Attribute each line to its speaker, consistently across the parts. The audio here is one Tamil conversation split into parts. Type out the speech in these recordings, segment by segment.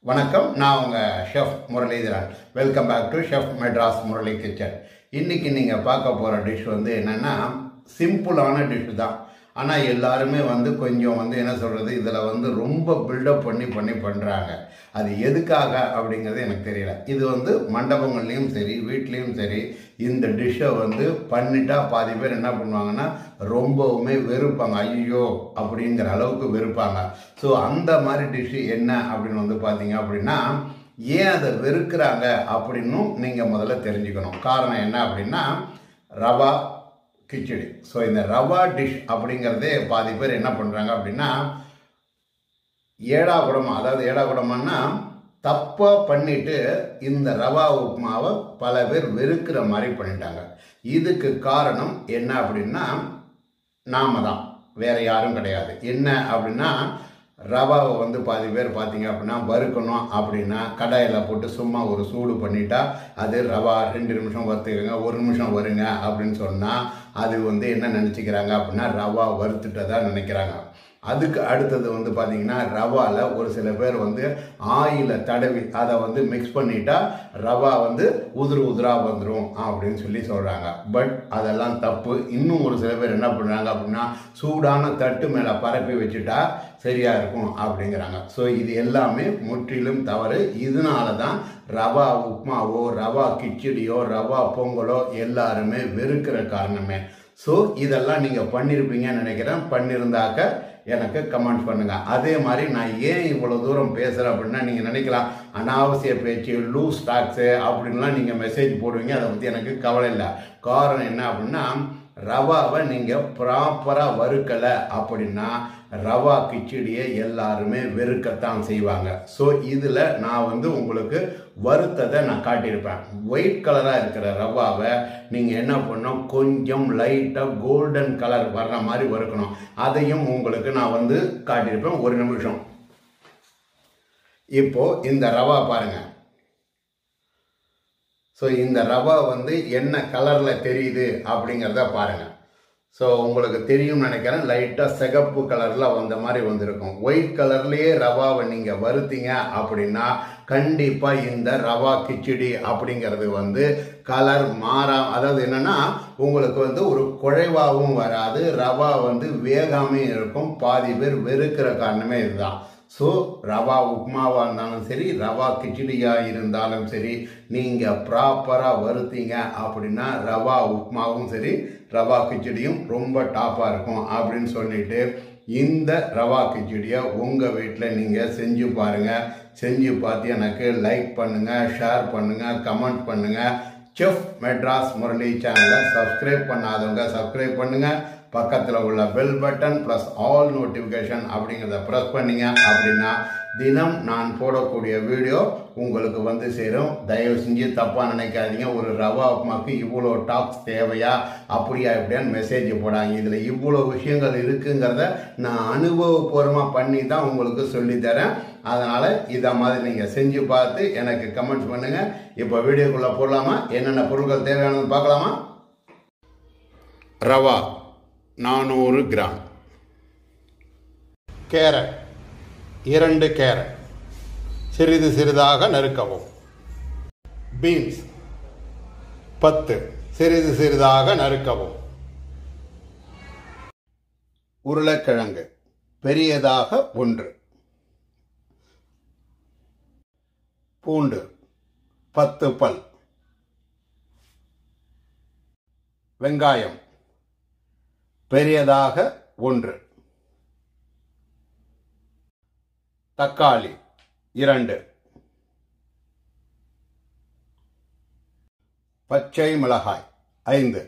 Speaker 1: வணக்கம் நான் உங்கள் chef Muralitharan welcome back to chef Madras Murali kitchen இன்னைக்கு நீங்கள் பார்க்க போகிற டிஷ் வந்து என்னென்னா சிம்பிளான டிஷ் தான் ஆனால் எல்லாருமே வந்து கொஞ்சம் வந்து என்ன சொல்கிறது இதில் வந்து ரொம்ப பில்டப் பண்ணி பண்ணி பண்ணுறாங்க அது எதுக்காக அப்படிங்கிறது எனக்கு தெரியல இது வந்து மண்டபங்கள்லேயும் சரி வீட்லேயும் சரி இந்த டிஷ்ஷை வந்து பண்ணிட்டா பாதி பேர் என்ன பண்ணுவாங்கன்னா ரொம்பவுமே வெறுப்பாங்க ஐயோ அப்படிங்கிற அளவுக்கு வெறுப்பாங்க ஸோ அந்த மாதிரி டிஷ்ஷு என்ன அப்படின்னு வந்து பார்த்தீங்க அப்படின்னா ஏன் அதை வெறுக்கிறாங்க அப்படின்னும் நீங்கள் முதல்ல தெரிஞ்சுக்கணும் காரணம் என்ன அப்படின்னா ரவா கிச்சடி ஸோ இந்த ரவா டிஷ் அப்படிங்கிறதே பாதி பேர் என்ன பண்ணுறாங்க அப்படின்னா ஏடா குடமா அதாவது ஏடா குடமான்னா தப்பாக பண்ணிட்டு இந்த ரவா உப்புமாவை பல பேர் வெறுக்கிற மாதிரி பண்ணிட்டாங்க இதுக்கு காரணம் என்ன அப்படின்னா நாம தான் வேற யாரும் கிடையாது என்ன அப்படின்னா ரவாவை வந்து பாதி பேர் பார்த்தீங்க அப்படின்னா வறுக்கணும் அப்படின்னா கடாயில் போட்டு சும்மா ஒரு சூடு பண்ணிட்டா அது ரவா ரெண்டு நிமிஷம் வறுத்துக்கங்க ஒரு நிமிஷம் வருங்க அப்படின்னு சொன்னால் அது வந்து என்ன நினச்சிக்கிறாங்க அப்படின்னா ரவா வறுத்துட்டதா நினைக்கிறாங்க அதுக்கு அடுத்தது வந்து பார்த்தீங்கன்னா ரவாவில் ஒரு சில பேர் வந்து ஆயில தடவி அதை வந்து மிக்ஸ் பண்ணிட்டா ரவா வந்து உதிரு உதிராக வந்துடும் அப்படின்னு சொல்லி சொல்கிறாங்க பட் அதெல்லாம் தப்பு இன்னும் ஒரு சில பேர் என்ன பண்ணுறாங்க அப்படின்னா சூடான தட்டு மேலே பரப்பி வச்சுட்டா சரியாக இருக்கும் அப்படிங்கிறாங்க ஸோ இது எல்லாமே முற்றிலும் தவறு இதனால தான் ரவா உப்மாவோ ரவா கிச்சடியோ ரவா பொங்கலோ எல்லாருமே வெறுக்கிற காரணமே ஸோ இதெல்லாம் நீங்கள் பண்ணியிருப்பீங்கன்னு நினைக்கிறேன் பண்ணியிருந்தாக்க எனக்கு கமெண்ட் பண்ணுங்க அதே மாதிரி நான் ஏன் இவ்வளோ தூரம் பேசுகிறேன் அப்படின்னா நீங்கள் நினைக்கலாம் அனாவசிய பேச்சு லூஸ் ஸ்டாக்ஸு அப்படின்லாம் நீங்கள் மெசேஜ் போடுவீங்க அதை பற்றி எனக்கு கவலை இல்லை காரணம் என்ன அப்படின்னா ரவாவை நீங்கள் ப்ராப்பராக வறுக்கலை அப்படின்னா ரவா கிச்சடியை எல்லாருமே வெறுக்கத்தான் செய்வாங்க ஸோ இதில் நான் வந்து உங்களுக்கு வறுத்ததை நான் காட்டியிருப்பேன் ஒயிட் கலராக இருக்கிற ரவாவை நீங்கள் என்ன பண்ணணும் கொஞ்சம் லைட்டாக கோல்டன் கலர் வர்ற மாதிரி வறுக்கணும் அதையும் உங்களுக்கு நான் வந்து காட்டியிருப்பேன் ஒரு நிமிஷம் இப்போ இந்த ரவா பாருங்க ஸோ இந்த ரவா வந்து என்ன கலரில் தெரியுது அப்படிங்கிறத பாருங்க ஸோ உங்களுக்கு தெரியும்னு நினைக்கிறேன் லைட்டாக சிகப்பு கலரில் வந்த மாதிரி வந்திருக்கும் ஒயிட் கலர்லேயே ரவாவை நீங்கள் வறுத்தீங்க அப்படின்னா கண்டிப்பாக இந்த ரவா கிச்சடி அப்படிங்கிறது வந்து கலர் மாறா அதாவது என்னென்னா உங்களுக்கு வந்து ஒரு குழைவாகவும் வராது ரவா வந்து வேகாமையும் இருக்கும் பாதி பேர் வெறுக்கிற காரணமே இதுதான் ஸோ ரவா உப்மாவாக இருந்தாலும் சரி ரவா கிச்சடியாக இருந்தாலும் சரி நீங்கள் ப்ராப்பராக வறுத்தீங்க அப்படின்னா ரவா உப்மாவும் சரி ரவா கிச்சடியும் ரொம்ப டாப்பாக இருக்கும் அப்படின்னு சொல்லிட்டு இந்த ரவா கிச்சடியை உங்கள் வீட்டில் நீங்கள் செஞ்சு பாருங்கள் செஞ்சு பார்த்து எனக்கு லைக் பண்ணுங்கள் ஷேர் பண்ணுங்கள் கமெண்ட் பண்ணுங்கள் செஃப் மெட்ராஸ் முரளி சேனலை சப்ஸ்கிரைப் பண்ணாதவங்க சப்ஸ்கிரைப் பண்ணுங்கள் பக்கத்தில் உள்ள bell button plus all notification அப்படிங்கிறத ப்ரெஸ் பண்ணீங்க அப்படின்னா தினம் நான் போடக்கூடிய வீடியோ உங்களுக்கு வந்து சேரும் தயவு செஞ்சு தப்பாக நினைக்காதீங்க ஒரு ரவா உப்புமாக்கு இவ்வளோ டாக்ஸ் தேவையா அப்படியா இப்படியான்னு மெசேஜ் போடாங்க இதில் இவ்வளோ விஷயங்கள் இருக்குங்கிறத நான் அனுபவபூர்வமாக பண்ணி தான் உங்களுக்கு சொல்லித்தரேன் அதனால் இதை மாதிரி நீங்கள் செஞ்சு பார்த்து எனக்கு கமெண்ட்ஸ் பண்ணுங்கள் இப்போ வீடியோக்குள்ளே போடலாமா என்னென்ன பொருட்கள் தேவையானது பார்க்கலாமா ரவா நானூறு கிராம் கேரட் இரண்டு கேரட் சிறிது சிறிதாக நறுக்கவும் பீன்ஸ் பத்து சிறிது சிறிதாக நறுக்கவும் உருளைக்கிழங்கு பெரியதாக ஒன்று பூண்டு பத்து பல் வெங்காயம் பெரியதாக ஒன்று தக்காளி இரண்டு பச்சை மிளகாய் ஐந்து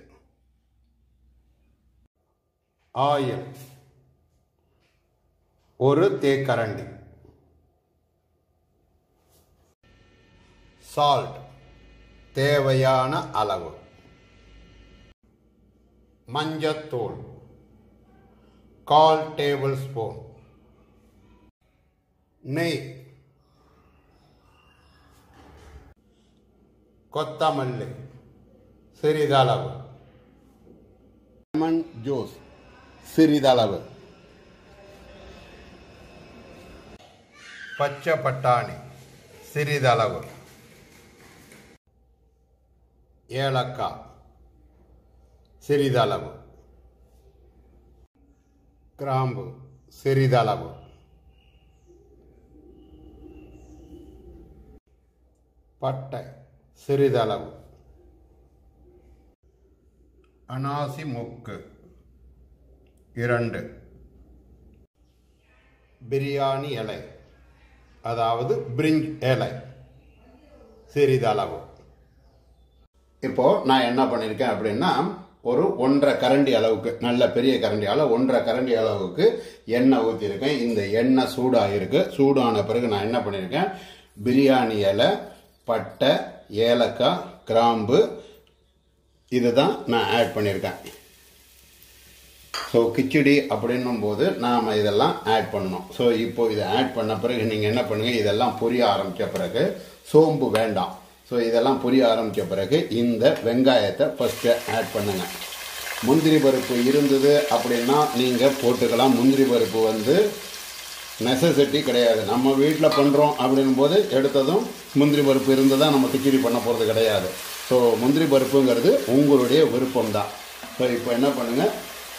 Speaker 1: ஆயில் ஒரு தேக்கரண்டி சால்ட் தேவையான அளவு மஞ்சத்தூள் கால் டேபிள் ஸ்பூன் நெய் கொத்தமல்லி சிறிதளவு லெமன் ஜூஸ் சிறிதளவு பச்சை பட்டாணி சிறிதளவு ஏலக்காய் சிறிதளவு கிராம்பு சிறிதளவு பட்டை சிறிதளவு அனாசி மொக்கு இரண்டு பிரியாணி இலை அதாவது பிரிஞ்ச் இலை சிறிதளவு இப்போ நான் என்ன பண்ணியிருக்கேன் அப்படின்னா ஒரு ஒன்றரை கரண்டி அளவுக்கு நல்ல பெரிய கரண்டி அளவு ஒன்றரை கரண்டி அளவுக்கு எண்ணெய் ஊற்றிருக்கேன் இந்த எண்ணெய் சூடாகிருக்கு சூடான பிறகு நான் என்ன பண்ணியிருக்கேன் பிரியாணி இலை பட்டை ஏலக்காய் கிராம்பு இதுதான் நான் ஆட் பண்ணியிருக்கேன் ஸோ கிச்சடி அப்படின்னும் போது நாம் இதெல்லாம் ஆட் பண்ணணும் ஸோ இப்போ இதை ஆட் பண்ண பிறகு நீங்கள் என்ன பண்ணுங்கள் இதெல்லாம் பொரிய ஆரம்பித்த பிறகு சோம்பு வேண்டாம் ஸோ இதெல்லாம் பொரிய ஆரம்பித்த பிறகு இந்த வெங்காயத்தை ஃபஸ்ட்டு ஆட் பண்ணுங்கள் முந்திரி பருப்பு இருந்தது அப்படின்னா நீங்கள் போட்டுக்கலாம் முந்திரி பருப்பு வந்து நெசசிட்டி கிடையாது நம்ம வீட்டில் பண்ணுறோம் அப்படின்னும் போது எடுத்ததும் முந்திரி பருப்பு இருந்ததா நம்ம கிச்சடி பண்ண போகிறது கிடையாது ஸோ முந்திரி பருப்புங்கிறது உங்களுடைய விருப்பம் தான் ஸோ இப்போ என்ன பண்ணுங்கள்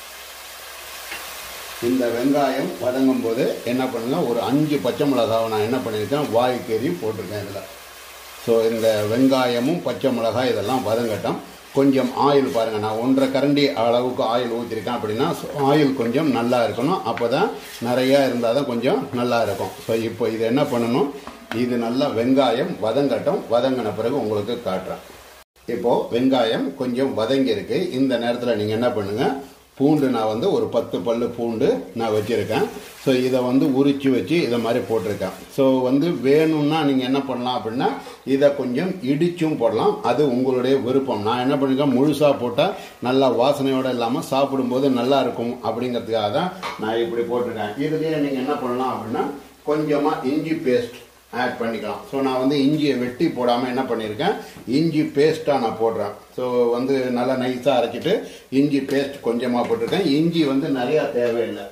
Speaker 1: இந்த வெங்காயம் வதங்கும் போது என்ன பண்ணுங்க ஒரு அஞ்சு பச்சை மிளகாவை நான் என்ன பண்ணியிருக்கேன் வாய்க்கறி போட்டிருக்கேன் இதில் ஸோ இந்த வெங்காயமும் பச்சை மிளகாய் இதெல்லாம் வதங்கட்டும் கொஞ்சம் ஆயில் பாருங்கள் நான் ஒன்றரை கரண்டி அளவுக்கு ஆயில் ஊற்றிருக்கேன் அப்படின்னா ஆயில் கொஞ்சம் நல்லா இருக்கணும் அப்போ தான் நிறையா இருந்தால் தான் கொஞ்சம் நல்லா இருக்கும் ஸோ இப்போ இது என்ன பண்ணணும் இது நல்லா வெங்காயம் வதங்கட்டும் வதங்கின பிறகு உங்களுக்கு காட்டுறேன் இப்போது வெங்காயம் கொஞ்சம் வதங்கியிருக்கு இந்த நேரத்தில் நீங்கள் என்ன பண்ணுங்கள் பூண்டு நான் வந்து ஒரு பத்து பல்லு பூண்டு நான் வச்சுருக்கேன் ஸோ இதை வந்து உரித்து வச்சு இதை மாதிரி போட்டிருக்கேன் ஸோ வந்து வேணும்னா நீங்கள் என்ன பண்ணலாம் அப்படின்னா இதை கொஞ்சம் இடிச்சும் போடலாம் அது உங்களுடைய விருப்பம் நான் என்ன பண்ணிருக்கேன் முழுசாக போட்டால் நல்லா வாசனையோடு இல்லாமல் சாப்பிடும்போது நல்லா இருக்கும் அப்படிங்கிறதுக்காக தான் நான் இப்படி போட்டிருக்கேன் இதுலேயே நீங்கள் என்ன பண்ணலாம் அப்படின்னா கொஞ்சமாக இஞ்சி பேஸ்ட் ஆட் பண்ணிக்கலாம் ஸோ நான் வந்து இஞ்சியை வெட்டி போடாமல் என்ன பண்ணியிருக்கேன் இஞ்சி பேஸ்ட்டாக நான் போடுறேன் ஸோ வந்து நல்லா நைஸாக அரைச்சிட்டு இஞ்சி பேஸ்ட் கொஞ்சமாக போட்டிருக்கேன் இஞ்சி வந்து நிறையா தேவையில்லை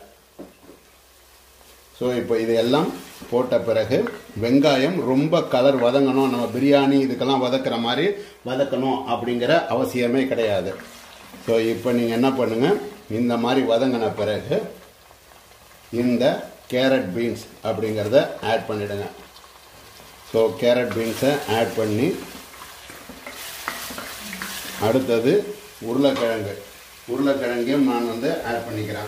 Speaker 1: ஸோ இப்போ இது எல்லாம் போட்ட பிறகு வெங்காயம் ரொம்ப கலர் வதங்கணும் நம்ம பிரியாணி இதுக்கெல்லாம் வதக்குற மாதிரி வதக்கணும் அப்படிங்கிற அவசியமே கிடையாது ஸோ இப்போ நீங்கள் என்ன பண்ணுங்கள் இந்த மாதிரி வதங்கின பிறகு இந்த கேரட் பீன்ஸ் அப்படிங்கிறத ஆட் பண்ணிவிடுங்க ஸோ கேரட் பீன்ஸை ஆட் பண்ணி அடுத்தது உருளைக்கிழங்கு உருளைக்கிழங்கையும் நான் வந்து ஆட் பண்ணிக்கிறேன்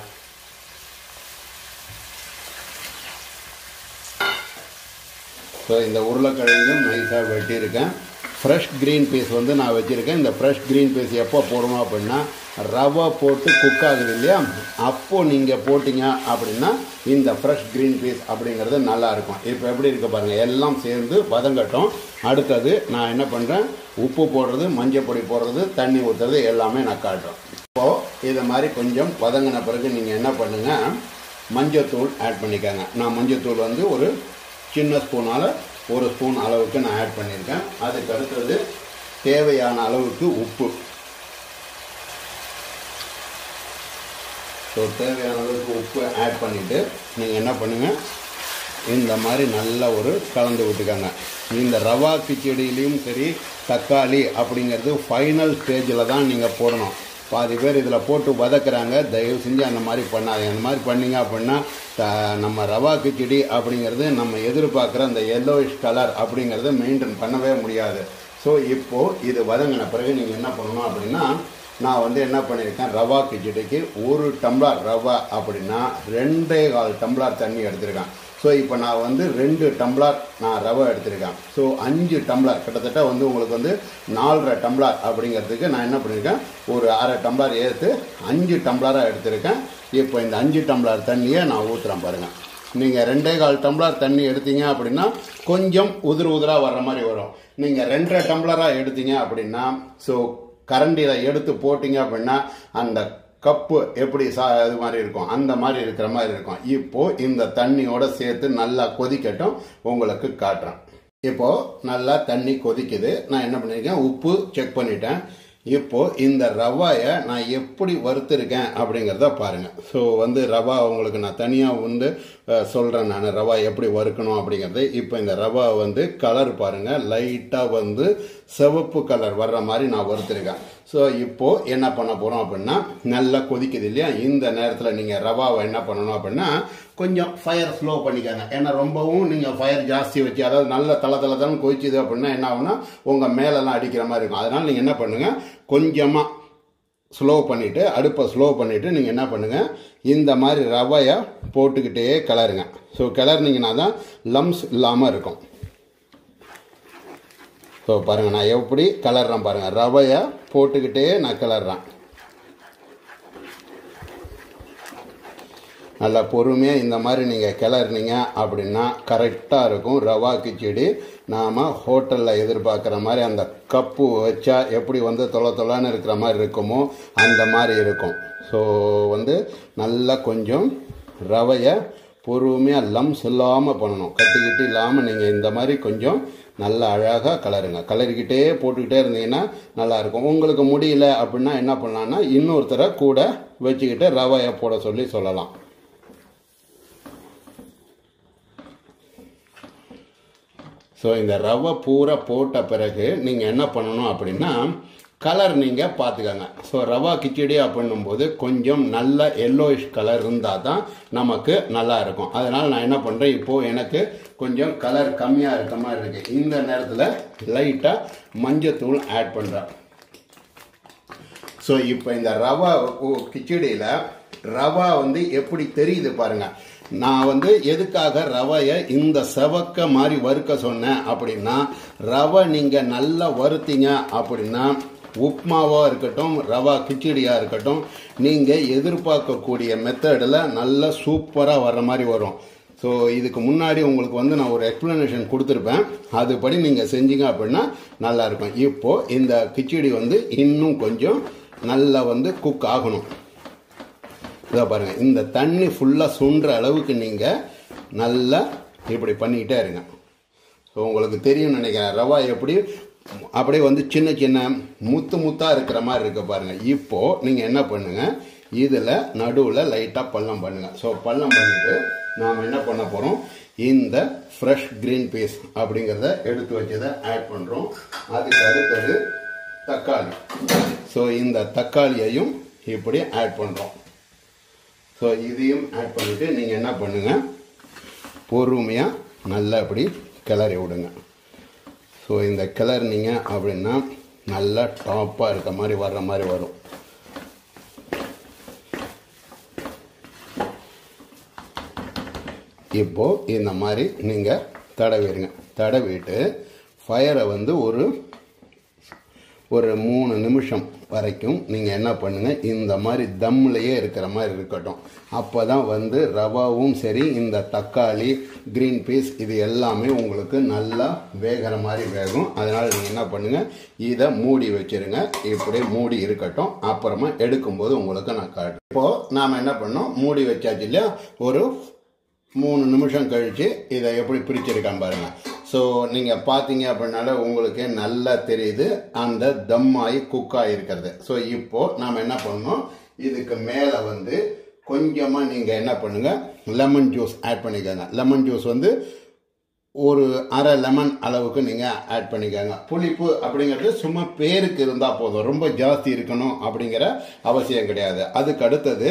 Speaker 1: ஸோ இந்த உருளைக்கிழங்கும் நைஸாக வெட்டியிருக்கேன் ஃப்ரெஷ் க்ரீன் பீஸ் வந்து நான் வச்சுருக்கேன் இந்த ஃப்ரெஷ் க்ரீன் பீஸ் எப்போ போடணும் அப்படின்னா ரவை போட்டு குக் ஆகுது இல்லையா அப்போது நீங்கள் போட்டிங்க அப்படின்னா இந்த ஃப்ரெஷ் க்ரீன் பீஸ் அப்படிங்கிறது நல்லாயிருக்கும் இப்போ எப்படி இருக்க பாருங்கள் எல்லாம் சேர்ந்து வதங்கட்டும் அடுத்தது நான் என்ன பண்ணுறேன் உப்பு போடுறது மஞ்சள் பொடி போடுறது தண்ணி ஊற்றுறது எல்லாமே நான் காட்டுறேன் இப்போது இதை மாதிரி கொஞ்சம் வதங்கின பிறகு நீங்கள் என்ன பண்ணுங்கள் மஞ்சத்தூள் ஆட் பண்ணிக்கோங்க நான் மஞ்சத்தூள் வந்து ஒரு சின்ன ஸ்பூனால் ஒரு ஸ்பூன் அளவுக்கு நான் ஆட் பண்ணியிருக்கேன் அதுக்கு அடுத்தது தேவையான அளவுக்கு உப்பு ஸோ தேவையான அளவுக்கு உப்பு ஆட் பண்ணிவிட்டு நீங்கள் என்ன பண்ணுங்கள் இந்த மாதிரி நல்ல ஒரு கலந்து விட்டுக்கோங்க இந்த ரவா கிச்சடியிலையும் சரி தக்காளி அப்படிங்கிறது ஃபைனல் ஸ்டேஜில் தான் நீங்கள் போடணும் பாதி பேர் இதில் போட்டு வதக்குறாங்க தயவு செஞ்சு அந்த மாதிரி பண்ணாதீங்க அந்த மாதிரி பண்ணீங்க அப்படின்னா த- நம்ம ரவா கிச்சடி அப்படிங்கிறது நம்ம எதிர்பார்க்குற அந்த எல்லோயிஷ் கலர் அப்படிங்கிறத மெயின்டைன் பண்ணவே முடியாது ஸோ இப்போது இது வதங்கின பிறகு நீங்கள் என்ன பண்ணணும் அப்படின்னா நான் வந்து என்ன பண்ணியிருக்கேன் ரவா கிச்சடிக்கு ஒரு டம்ளர் ரவா அப்படின்னா ரெண்டே கால் டம்ளர் தண்ணி எடுத்திருக்கேன் ஸோ இப்போ நான் வந்து ரெண்டு டம்ளர் நான் ரவை எடுத்திருக்கேன் ஸோ அஞ்சு டம்ளர் கிட்டத்தட்ட வந்து உங்களுக்கு வந்து நாலரை டம்ளர் அப்படிங்கிறதுக்கு நான் என்ன பண்ணியிருக்கேன் ஒரு அரை டம்ளர் ஏற்று அஞ்சு டம்ளராக எடுத்திருக்கேன் இப்போ இந்த அஞ்சு டம்ளர் தண்ணியை நான் ஊற்றுறேன் பாருங்கள் நீங்கள் ரெண்டே கால் டம்ளர் தண்ணி எடுத்தீங்க அப்படின்னா கொஞ்சம் உதிர் உதிராக வர்ற மாதிரி வரும் நீங்கள் ரெண்டரை டம்ளராக எடுத்தீங்க அப்படின்னா ஸோ கரண்டியில் எடுத்து போட்டீங்க அப்படின்னா அந்த கப்பு எப்படி சா இது மாதிரி இருக்கும் அந்த மாதிரி இருக்கிற மாதிரி இருக்கும் இப்போ இந்த தண்ணியோட சேர்த்து நல்லா கொதிக்கட்டும் உங்களுக்கு காட்டுறேன் இப்போ நல்லா தண்ணி கொதிக்குது நான் என்ன பண்ணியிருக்கேன் உப்பு செக் பண்ணிட்டேன் இப்போ இந்த ரவாயை நான் எப்படி வறுத்துருக்கேன் அப்படிங்கிறத பாருங்க ஸோ வந்து ரவா உங்களுக்கு நான் தனியாக வந்து அஹ், சொல்றேன் நான் ரவா எப்படி வறுக்கணும் அப்படிங்கிறது இப்போ இந்த ரவா வந்து கலர் பாருங்க லைட்டாக வந்து சிவப்பு கலர் வர்ற மாதிரி நான் வறுத்துருக்கேன் ஸோ இப்போ என்ன பண்ண போறோம் அப்படின்னா நல்லா கொதிக்குது இல்லையா இந்த நேரத்தில் நீங்கள் ரவாவை என்ன பண்ணணும் அப்படின்னா கொஞ்சம் ஃபயர் ஸ்லோ பண்ணிக்கோங்க ஏன்னா ரொம்பவும் நீங்கள் ஃபயர் ஜாஸ்தி வச்சு அதாவது நல்ல தலை தலை தான் கொதிச்சுது அப்படின்னா என்ன ஆகும்னா உங்கள் மேலெல்லாம் அடிக்கிற மாதிரி இருக்கும் அதனால் நீங்கள் என்ன பண்ணுங்கள் கொஞ்சமாக ஸ்லோ பண்ணிவிட்டு அடுப்பை ஸ்லோ பண்ணிவிட்டு நீங்கள் என்ன பண்ணுங்கள் இந்த மாதிரி ரவையை போட்டுக்கிட்டே கிளறுங்க ஸோ கிளறினீங்கன்னா தான் லம்ஸ் இல்லாமல் இருக்கும் ஸோ பாருங்கள் நான் எப்படி கிளறேன் பாருங்கள் ரவையை போட்டுக்கிட்டே நான் கிளறேன் நல்லா பொறுமையாக இந்த மாதிரி நீங்கள் கிளறினீங்க அப்படின்னா கரெக்டாக இருக்கும் ரவா கிச்சடி நாம் ஹோட்டலில் எதிர்பார்க்குற மாதிரி அந்த கப்பு வச்சா எப்படி வந்து தொலை தொலைன்னு இருக்கிற மாதிரி இருக்குமோ அந்த மாதிரி இருக்கும் ஸோ வந்து நல்லா கொஞ்சம் ரவையை பொறுமையாக லம்ஸ் இல்லாமல் பண்ணணும் கட்டிக்கிட்டு இல்லாமல் நீங்கள் இந்த மாதிரி கொஞ்சம் நல்லா அழகாக கலருங்க கலரிக்கிட்டே போட்டுக்கிட்டே இருந்தீங்கன்னா நல்லாயிருக்கும் உங்களுக்கு முடியல அப்படின்னா என்ன பண்ணலான்னா இன்னொருத்தரை கூட வச்சுக்கிட்டு ரவையை போட சொல்லி சொல்லலாம் ஸோ இந்த ரவை பூரா போட்ட பிறகு நீங்கள் என்ன பண்ணணும் அப்படின்னா கலர் நீங்கள் பார்த்துக்கோங்க ஸோ ரவா கிச்சடி அப்படின்னும்போது கொஞ்சம் நல்ல எல்லோயிஷ் கலர் இருந்தால் தான் நமக்கு நல்லா இருக்கும் அதனால் நான் என்ன பண்ணுறேன் இப்போது எனக்கு கொஞ்சம் கலர் கம்மியாக இருக்க மாதிரி இருக்குது இந்த நேரத்தில் லைட்டாக மஞ்சத்தூள் ஆட் பண்ணுறேன் ஸோ இப்போ இந்த ரவா கிச்சடியில் ரவா வந்து எப்படி தெரியுது பாருங்க நான் வந்து எதுக்காக ரவையை இந்த செவக்க மாதிரி வறுக்க சொன்னேன் அப்படின்னா ரவை நீங்கள் நல்லா வறுத்தீங்க அப்படின்னா உப்மாவாக இருக்கட்டும் ரவா கிச்சடியாக இருக்கட்டும் நீங்கள் எதிர்பார்க்கக்கூடிய மெத்தடில் நல்ல சூப்பராக வர்ற மாதிரி வரும் ஸோ இதுக்கு முன்னாடி உங்களுக்கு வந்து நான் ஒரு எக்ஸ்ப்ளனேஷன் கொடுத்துருப்பேன் அதுபடி நீங்கள் செஞ்சீங்க அப்படின்னா நல்லா இருக்கும் இப்போது இந்த கிச்சடி வந்து இன்னும் கொஞ்சம் நல்லா வந்து குக் ஆகணும் இதை பாருங்கள் இந்த தண்ணி ஃபுல்லாக சுண்டுற அளவுக்கு நீங்கள் நல்லா இப்படி பண்ணிக்கிட்டே இருங்க ஸோ உங்களுக்கு தெரியும் நினைக்கிறேன் ரவா எப்படி அப்படியே வந்து சின்ன சின்ன முத்து முத்தாக இருக்கிற மாதிரி இருக்க பாருங்கள் இப்போது நீங்கள் என்ன பண்ணுங்கள் இதில் நடுவில் லைட்டாக பள்ளம் பண்ணுங்கள் ஸோ பள்ளம் பண்ணிவிட்டு நாம் என்ன பண்ண போகிறோம் இந்த ஃப்ரெஷ் க்ரீன் பீஸ் அப்படிங்கிறத எடுத்து வச்சதை ஆட் பண்ணுறோம் அதுக்கு அடுத்தது தக்காளி ஸோ இந்த தக்காளியையும் இப்படி ஆட் பண்ணுறோம் ஸோ இதையும் ஆட் பண்ணிவிட்டு நீங்கள் என்ன பண்ணுங்கள் பொறுமையாக நல்லா இப்படி கிளறி விடுங்க ஸோ இந்த கிளறினீங்க அப்படின்னா நல்லா டாப்பாக இருக்க மாதிரி வர்ற மாதிரி வரும் இப்போது இந்த மாதிரி நீங்கள் தடவிடுங்க தடவிட்டு ஃபயரை வந்து ஒரு ஒரு மூணு நிமிஷம் வரைக்கும் நீங்கள் என்ன பண்ணுங்கள் இந்த மாதிரி தம்லேயே இருக்கிற மாதிரி இருக்கட்டும் அப்போ தான் வந்து ரவாவும் சரி இந்த தக்காளி க்ரீன் பீஸ் இது எல்லாமே உங்களுக்கு நல்லா வேகிற மாதிரி வேகும் அதனால் நீங்கள் என்ன பண்ணுங்கள் இதை மூடி வச்சிருங்க இப்படி மூடி இருக்கட்டும் அப்புறமா எடுக்கும்போது உங்களுக்கு நான் காட்டுறேன் இப்போது நாம் என்ன பண்ணோம் மூடி வச்சாச்சு இல்லையா ஒரு மூணு நிமிஷம் கழித்து இதை எப்படி பிரிச்சிருக்கான் பாருங்க ஸோ நீங்கள் பார்த்தீங்க அப்படின்னால உங்களுக்கு நல்லா தெரியுது அந்த தம் ஆகி குக் ஆகிருக்கிறது ஸோ இப்போது நாம் என்ன பண்ணோம் இதுக்கு மேலே வந்து கொஞ்சமாக நீங்கள் என்ன பண்ணுங்கள் லெமன் ஜூஸ் ஆட் பண்ணிக்கோங்க லெமன் ஜூஸ் வந்து ஒரு அரை லெமன் அளவுக்கு நீங்கள் ஆட் பண்ணிக்கோங்க புளிப்பு அப்படிங்கிறது சும்மா பேருக்கு இருந்தால் போதும் ரொம்ப ஜாஸ்தி இருக்கணும் அப்படிங்கிற அவசியம் கிடையாது அதுக்கு அடுத்தது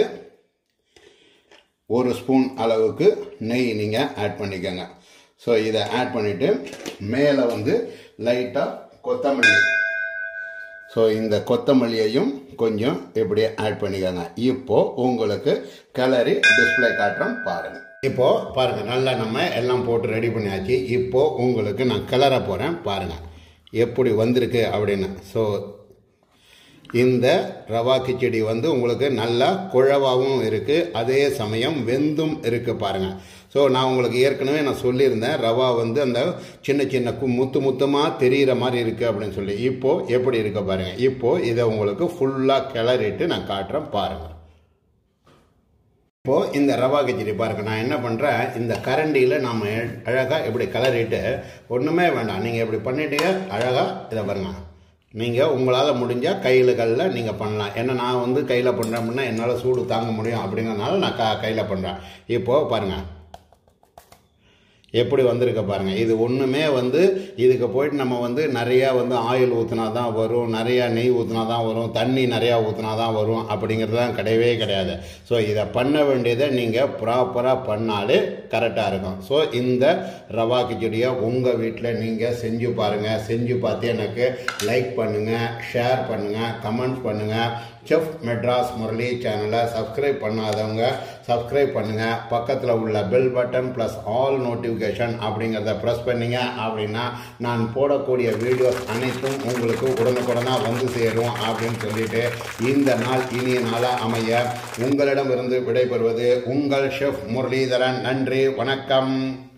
Speaker 1: ஒரு ஸ்பூன் அளவுக்கு நெய் நீங்கள் ஆட் பண்ணிக்கோங்க ஸோ இதை ஆட் பண்ணிவிட்டு மேலே வந்து லைட்டாக கொத்தமல்லி ஸோ இந்த கொத்தமல்லியையும் கொஞ்சம் இப்படியே ஆட் பண்ணிக்கோங்க இப்போ உங்களுக்கு கலரி டிஸ்பிளே காட்டுறோம் பாருங்கள் இப்போ பாருங்கள் நல்லா நம்ம எல்லாம் போட்டு ரெடி பண்ணியாச்சு இப்போ உங்களுக்கு நான் கிளற போகிறேன் பாருங்கள் எப்படி வந்திருக்கு அப்படின்னு ஸோ இந்த ரவா கிச்சடி வந்து உங்களுக்கு நல்லா குழவாகவும் இருக்குது அதே சமயம் வெந்தும் இருக்குது பாருங்கள் ஸோ நான் உங்களுக்கு ஏற்கனவே நான் சொல்லியிருந்தேன் ரவா வந்து அந்த சின்ன சின்ன கு முத்து முத்தமாக தெரிகிற மாதிரி இருக்குது அப்படின்னு சொல்லி இப்போது எப்படி இருக்க பாருங்கள் இப்போது இதை உங்களுக்கு ஃபுல்லாக கிளறிட்டு நான் காட்டுறேன் பாருங்கள் இப்போது இந்த ரவா கிச்சடி பாருங்கள் நான் என்ன பண்ணுறேன் இந்த கரண்டியில் நம்ம அழகாக இப்படி கிளறிட்டு ஒன்றுமே வேண்டாம் நீங்கள் இப்படி பண்ணிட்டீங்க அழகாக இதை பாருங்கள் நீங்கள் உங்களால் முடிஞ்சால் கையில்களில் நீங்கள் பண்ணலாம் ஏன்னா நான் வந்து கையில் பண்ணுறேன் அப்படின்னா என்னால் சூடு தாங்க முடியும் அப்படிங்கிறதுனால நான் க கையில் பண்ணுறேன் இப்போது பாருங்கள் எப்படி வந்திருக்க பாருங்கள் இது ஒன்றுமே வந்து இதுக்கு போயிட்டு நம்ம வந்து நிறையா வந்து ஆயில் ஊற்றினா தான் வரும் நிறையா நெய் ஊற்றினா தான் வரும் தண்ணி நிறையா ஊற்றினா தான் வரும் அப்படிங்கிறதுலாம் கிடையவே கிடையாது ஸோ இதை பண்ண வேண்டியதை நீங்கள் ப்ராப்பராக பண்ணாலே கரெக்டாக இருக்கும் ஸோ இந்த ரவா கிச்சடியை உங்கள் வீட்டில் நீங்கள் செஞ்சு பாருங்கள் செஞ்சு பார்த்து எனக்கு லைக் பண்ணுங்கள் ஷேர் பண்ணுங்கள் கமெண்ட் பண்ணுங்கள் செஃப் மெட்ராஸ் முரளி சேனலை சப்ஸ்கிரைப் பண்ணாதவங்க சப்ஸ்கிரைப் பண்ணுங்கள் பக்கத்தில் உள்ள bell button plus all notification அப்படிங்கிறத ப்ரெஸ் பண்ணீங்க அப்படின்னா நான் போடக்கூடிய வீடியோஸ் அனைத்தும் உங்களுக்கு உடனுக்குடனாக வந்து சேரும் அப்படின்னு சொல்லிட்டு இந்த நாள் இனிய நாளாக அமைய உங்களிடமிருந்து விடைபெறுவது உங்கள் ஷெஃப் முரளிதரன் நன்றி வணக்கம்